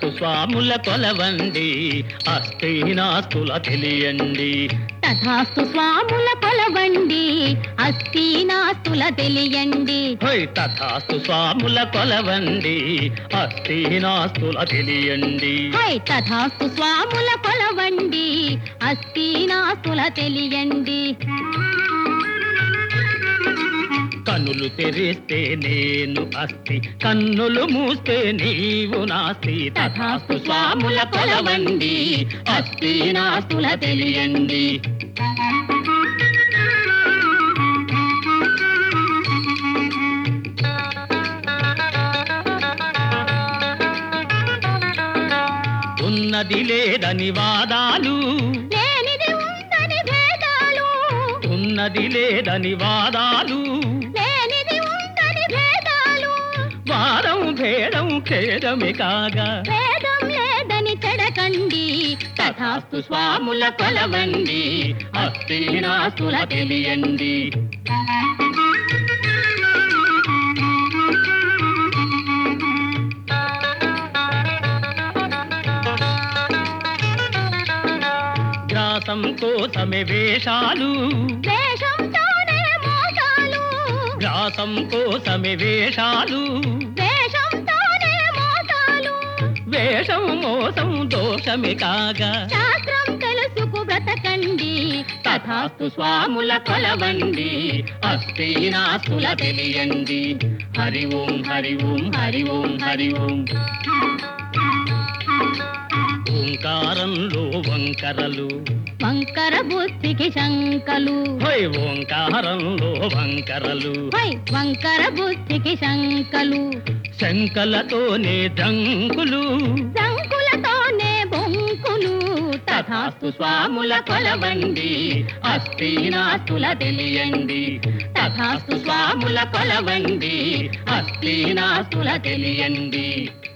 తథాస్తు స్వాముల కొలవండి అస్థినాస్తుల తెలియండి తథాస్తు స్వాముల కొలవండి అస్థీనాస్తుల తెలియండి హోయ్ తథాస్తు స్వాముల కొలవండి అస్థినాస్తుల తెలియండి హై తథాస్తు స్వాముల కొలవండి అస్థీనాస్తుల తెలియండి కన్నులు తెరిస్తే నేను అస్థి కన్నులు మూస్తే నీవు నాస్తి తథాస్తు స్వాముల కొలవండి అస్థినాస్తుల తెలియండి ఉన్నది లేదని వాదాలు లేనిది ఉందని భేదాలు ఉన్నది లేదని వాదాలు లేనిది ఉందని భేదాలు వారం భేదం ఖేదమే కాగా భేదం లేదని చెడకండి తథాస్తు స్వాముల కొలవండి అస్థినాస్తుల తెలియండి గ్రాసం కోసమే వేషాలు వేషంతోనే మోసాలు గ్రాసం కోసమే వేషాలు వేషంతోనే మోసాలు వేషం మోసం దోషమే కాగా శాస్త్రం తెలుసుకు బ్రతకండి తథాస్తు స్వాముల కొలవండి అస్థినాస్తుల తెలియండి హరి ఓం హరి ఓం హరి ఓం హరి ఓం ఓంకారంలో వంకరలు వంకర బుద్ధికి శంకలు హోయ్ ఓంకారంలో వంకరలు హై వంకర బుద్ధికి శంకలు శంకలతోనే దంకులు శంకులతోనే బొంకులు తథాస్తు స్వాముల కొలవండి అస్థినాస్తుల తెలియండి తథాస్తు స్వాముల కొలవండి అస్థినాస్తుల తెలియండి